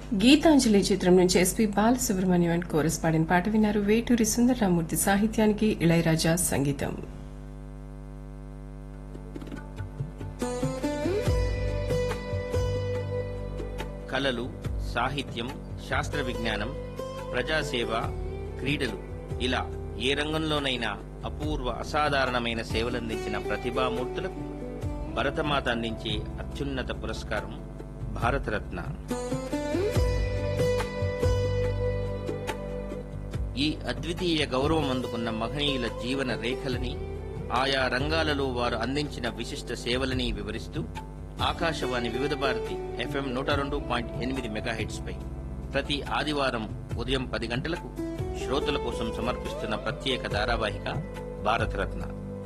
గీతాంజలి చిత్రం నుంచి SP Balasubrahmanyam and chorus పాడిన పాట విన్నారు వేటూరి సుందరరామూర్తి సాహిత్యానికి ఇళయరాజా సంగీతం కళలు సాహిత్యం శాస్త్ర విజ్ఞానం ప్రజాసేవ క్రీడలు ఇలా ఏ రంగంలోనైనా అపూర్వ అసాధారణమైన సేవలందించిన ప్రతిభామూర్తులకు భరతమాత అందించే అత్యున్నత పురస్కారం భారతరత్న ఈ అద్వితీయ గౌరవం అందుకున్న మహనీయుల జీవన రేఖలని ఆయా రంగాలలో వారు అందించిన విశిష్ట సేవలని వివరిస్తూ ఆకాశవాణి వివిధ భారతి ఎఫ్ఎం నూట రెండు పాయింట్ ఎనిమిది మెగాహెట్స్ పై ప్రతి ఆదివారం ఉదయం పది గంటలకు శ్రోతల కోసం సమర్పిస్తున్న ప్రత్యేక ధారావాహిక భారతరత్న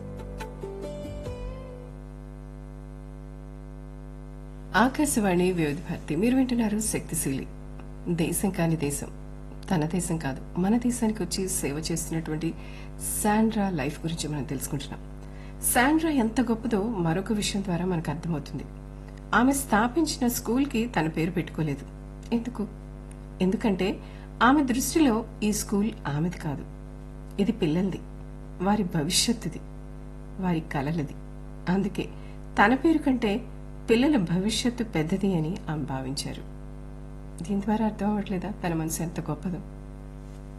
ఆకాశవాణి వివిధ భారతి మీరు వింటున్నారు శక్తిశీలి దేశం కాని దేశం తన దేశం కాదు మన దేశానికి వచ్చి సేవ చేస్తున్నటువంటి శాండ్రా లైఫ్ గురించి మనం తెలుసుకుంటున్నాం శాండ్రా ఎంత గొప్పదో మరొక విషయం ద్వారా మనకు అర్థమవుతుంది ఆమె స్థాపించిన స్కూల్ కి తన పేరు పెట్టుకోలేదు ఎందుకు ఎందుకంటే ఆమె దృష్టిలో ఈ స్కూల్ ఆమెది కాదు ఇది పిల్లలది వారి భవిష్యత్తుది వారి కలలది అందుకే తన పేరు కంటే పిల్లల భవిష్యత్తు పెద్దది అని ఆమె భావించారు దీని ద్వారా అర్థం అవ్వట్లేదా తన మనసు ఎంత గొప్పదో